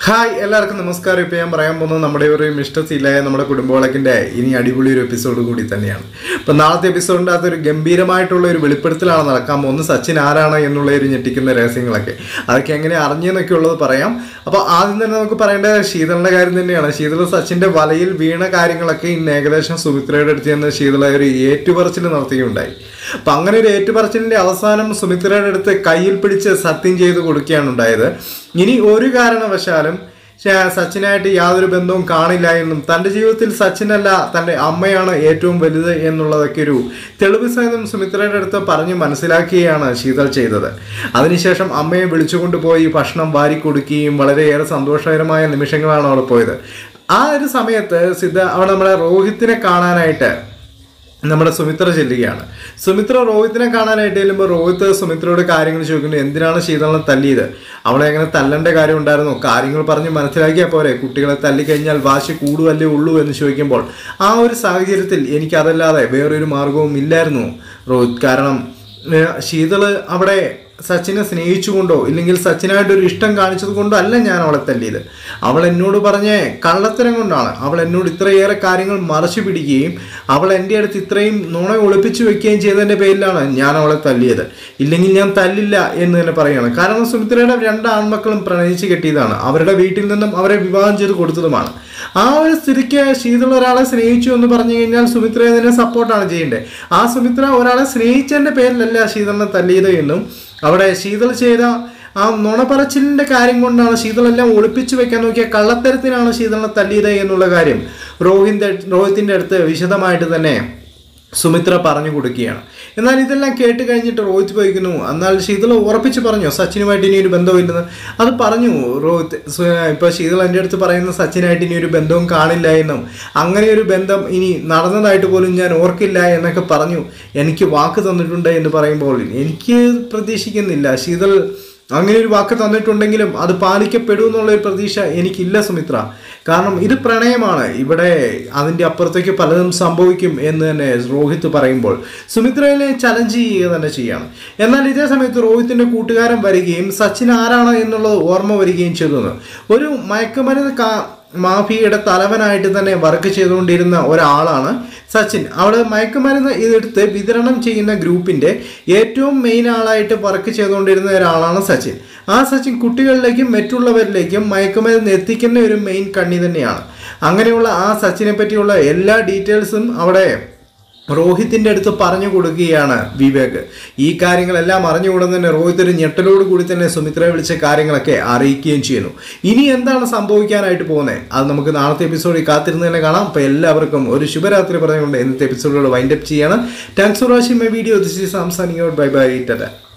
hi എല്ലാവർക്കും നമസ്കാരം ഇപ്പം ഞാൻ പറയാൻ പോകുന്നത് നമ്മുടെ ഒരു മിസ്റ്റർ സീലായ നമ്മുടെ കുടുംബവിളക്കിൻ്റെ ഇനി അടിപൊളി ഒരു എപ്പിസോഡ് കൂടി തന്നെയാണ് അപ്പം നാളത്തെ എപ്പിസോഡിൻ്റെ അകത്ത് ഒരു ഗംഭീരമായിട്ടുള്ള ഒരു വെളിപ്പെടുത്തലാണ് നടക്കാൻ പോകുന്നത് സച്ചിൻ ആരാണ് എന്നുള്ള ഒരു ഞെട്ടിക്കുന്ന രഹസ്യങ്ങളൊക്കെ അതൊക്കെ എങ്ങനെ അറിഞ്ഞെന്നൊക്കെ ഉള്ളത് പറയാം അപ്പോൾ ആദ്യം തന്നെ നമുക്ക് പറയേണ്ടത് ശീതളിൻ്റെ കാര്യം തന്നെയാണ് ശീതള സച്ചിൻ്റെ വലയിൽ വീണ കാര്യങ്ങളൊക്കെ ഇന്ന് ഏകദേശം സുമിത്രയുടെ അടുത്ത് ചെന്ന് ശീതള ഒരു ഏറ്റുപറച്ചിൽ നടത്തുകയുണ്ടായി അപ്പം അങ്ങനെ ഒരു ഏറ്റുപറച്ചിലിൻ്റെ അവസാനം സുമിത്രയുടെ അടുത്ത് കയ്യിൽ പിടിച്ച് സത്യം ചെയ്ത് കൊടുക്കുകയാണ് ഉണ്ടായത് ഇനി ഒരു കാരണവശാലും ശ- സച്ചിനായിട്ട് യാതൊരു ബന്ധവും കാണില്ല എന്നും തൻ്റെ ജീവിതത്തിൽ സച്ചിനല്ല തൻ്റെ അമ്മയാണ് ഏറ്റവും വലുത് എന്നുള്ളതൊക്കെ ഒരു തെളിവ് സഹിതം സുമിത്രയുടെ അടുത്ത് പറഞ്ഞ് മനസ്സിലാക്കുകയാണ് ശീതൾ ചെയ്തത് അതിനുശേഷം അമ്മയെ വിളിച്ചുകൊണ്ട് പോയി ഭക്ഷണം വാരി കൊടുക്കുകയും വളരെയേറെ സന്തോഷകരമായ നിമിഷങ്ങളാണ് അവിടെ പോയത് ആ ഒരു സമയത്ത് സിദ്ധ അവിടെ നമ്മളെ റോഹിത്തിനെ കാണാനായിട്ട് നമ്മുടെ സുമിത്ര ചെല്ലുകയാണ് സുമിത്ര റോഹിത്തിനെ കാണാനായിട്ട് ചെല്ലുമ്പോൾ റോഹിത്ത് സുമിത്രയോട് കാര്യങ്ങൾ ചോദിക്കുന്നു എന്തിനാണ് ശീതളിനെ തല്ലിയത് അവളെ എങ്ങനെ തല്ലേണ്ട കാര്യം ഉണ്ടായിരുന്നു കാര്യങ്ങൾ പറഞ്ഞ് മനസ്സിലാക്കിയാൽ പോരെ കുട്ടികളെ തല്ലിക്കഴിഞ്ഞാൽ വാശി കൂടുവല്ലേ ഉള്ളൂ എന്ന് ചോദിക്കുമ്പോൾ ആ ഒരു സാഹചര്യത്തിൽ എനിക്കതല്ലാതെ വേറൊരു മാർഗവും ഇല്ലായിരുന്നു റോഹിത് കാരണം ഏഹ്, ശീതള് അവിടെ സച്ചിനെ സ്നേഹിച്ചുകൊണ്ടോ ഇല്ലെങ്കിൽ സച്ചിനായിട്ട് ഒരു ഇഷ്ടം കാണിച്ചത് കൊണ്ടോ അല്ല ഞാൻ അവളെ തല്ലിയത് അവൾ എന്നോട് പറഞ്ഞ കള്ളത്തരം കൊണ്ടാണ് അവൾ എന്നോട് ഇത്രയേറെ കാര്യങ്ങൾ മറച്ചു പിടിക്കുകയും അവൾ എൻ്റെ അടുത്ത് ഇത്രയും നുണ ഒളിപ്പിച്ചു വെക്കുകയും ചെയ്തതിൻ്റെ പേരിലാണ് ഞാൻ അവളെ തല്ലിയത് ഇല്ലെങ്കിൽ ഞാൻ തല്ലില്ല എന്ന് തന്നെ പറയുകയാണ് കാരണം സുമിത്രയുടെ രണ്ട് ആൺമക്കളും പ്രണയിച്ച് കെട്ടിയതാണ് അവരുടെ വീട്ടിൽ നിന്നും അവരെ വിവാഹം ചെയ്ത് കൊടുത്തതുമാണ് ആ ഒരു സ്ഥിതിക്ക് ശീതൾ ഒരാളെ സ്നേഹിച്ചു എന്ന് പറഞ്ഞു കഴിഞ്ഞാൽ സുമിത്ര ഇതിനെ സപ്പോർട്ടാണ് ചെയ്യേണ്ടത് ആ സുമിത്ര ഒരാളെ സ്നേഹിച്ചതിൻ്റെ പേരിലല്ല ശീതളിനെ തല്ലിയത് എന്നും അവിടെ ശീതൾ ചെയ്ത ആ നുണപറച്ചിലിന്റെ കാര്യം കൊണ്ടാണ് ശീതളെല്ലാം ഒളിപ്പിച്ചു വെക്കാൻ നോക്കിയ കള്ളത്തരത്തിനാണ് ശീതളിനെ തല്ലിയത് എന്നുള്ള കാര്യം റോഹിന്റെ റോഹിത്തിന്റെ അടുത്ത് വിശദമായിട്ട് തന്നെ സുമിത്ര പറഞ്ഞു കൊടുക്കുകയാണ് എന്നാൽ ഇതെല്ലാം കേട്ട് കഴിഞ്ഞിട്ട് രോഹിത് ചോദിക്കുന്നു എന്നാൽ ശീതൾ ഉറപ്പിച്ച് പറഞ്ഞു സച്ചിനുമായിട്ട് ഇനി ഒരു ബന്ധമില്ലെന്ന് അത് പറഞ്ഞു രോഹിത് സു- ഇപ്പൊ ശീതൾ എൻ്റെ അടുത്ത് പറയുന്ന സച്ചിനായിട്ട് ഇനി ഒരു ബന്ധവും കാണില്ല എന്നും അങ്ങനെ ഒരു ബന്ധം ഇനി നടന്നതായിട്ട് പോലും ഞാൻ ഓർക്കില്ല എന്നൊക്കെ പറഞ്ഞു എനിക്ക് വാക്ക് തന്നിട്ടുണ്ട് എന്ന് പറയുമ്പോൾ എനിക്ക് പ്രതീക്ഷിക്കുന്നില്ല ശീതൾ അങ്ങനെ ഒരു വാക്ക് തന്നിട്ടുണ്ടെങ്കിലും അത് പാലിക്കപ്പെടും എന്നുള്ള ഒരു പ്രതീക്ഷ എനിക്കില്ല സുമിത്ര കാരണം ഇത് പ്രണയമാണ് ഇവിടെ അതിൻ്റെ അപ്പുറത്തേക്ക് പലതും സംഭവിക്കും എന്ന് തന്നെ രോഹിത് പറയുമ്പോൾ സുമിത്രയിലെ ചലഞ്ച് ചെയ്യുക തന്നെ ചെയ്യാണ് എന്നാൽ ഇതേ സമയത്ത് രോഹിത്തിൻ്റെ കൂട്ടുകാരൻ വരികയും സച്ചിൻ ആരാണ് എന്നുള്ളത് ഓർമ്മ വരികയും ചെയ്തു ഒരു മയക്കുമരുന്ന് കാ മാഫിയയുടെ തലവനായിട്ട് തന്നെ വർക്ക് ചെയ്തുകൊണ്ടിരുന്ന ഒരാളാണ് സച്ചിൻ അവിടെ മയക്കുമരുന്ന് ഇതെടുത്ത് വിതരണം ചെയ്യുന്ന ഗ്രൂപ്പിന്റെ ഏറ്റവും മെയിൻ ആളായിട്ട് വർക്ക് ചെയ്തുകൊണ്ടിരുന്ന ഒരാളാണ് സച്ചിൻ ആ സച്ചിൻ കുട്ടികളിലേക്കും മറ്റുള്ളവരിലേക്കും മയക്കുമരുന്ന് എത്തിക്കുന്ന ഒരു മെയിൻ കണ്ണി തന്നെയാണ് അങ്ങനെയുള്ള ആ സച്ചിനെ പറ്റിയുള്ള എല്ലാ ഡീറ്റെയിൽസും അവിടെ രോഹിത്തിന്റെ അടുത്ത് പറഞ്ഞു കൊടുക്കുകയാണ് വിവേക് ഈ കാര്യങ്ങളെല്ലാം അറിഞ്ഞുകൊണ്ട് തന്നെ രോഹിത് ഒരു ഞെട്ടലോട് കൂടി തന്നെ സുമിത്രയെ വിളിച്ച കാര്യങ്ങളൊക്കെ അറിയിക്കുകയും ചെയ്യുന്നു ഇനി എന്താണ് സംഭവിക്കാനായിട്ട് പോകുന്നത് അത് നമുക്ക് നാളത്തെ എപ്പിസോഡിൽ കാത്തിരുന്ന് തന്നെ കാണാം അപ്പോൾ എല്ലാവർക്കും ഒരു ശുഭരാത്രി പറഞ്ഞുകൊണ്ട് ഇന്നത്തെ എപ്പിസോഡിലൂടെ വൈൻഡപ്പ് ചെയ്യാണ് thanks for watching my video this is സാംസാനിങ് ബൈ ബൈ ടാറ്റ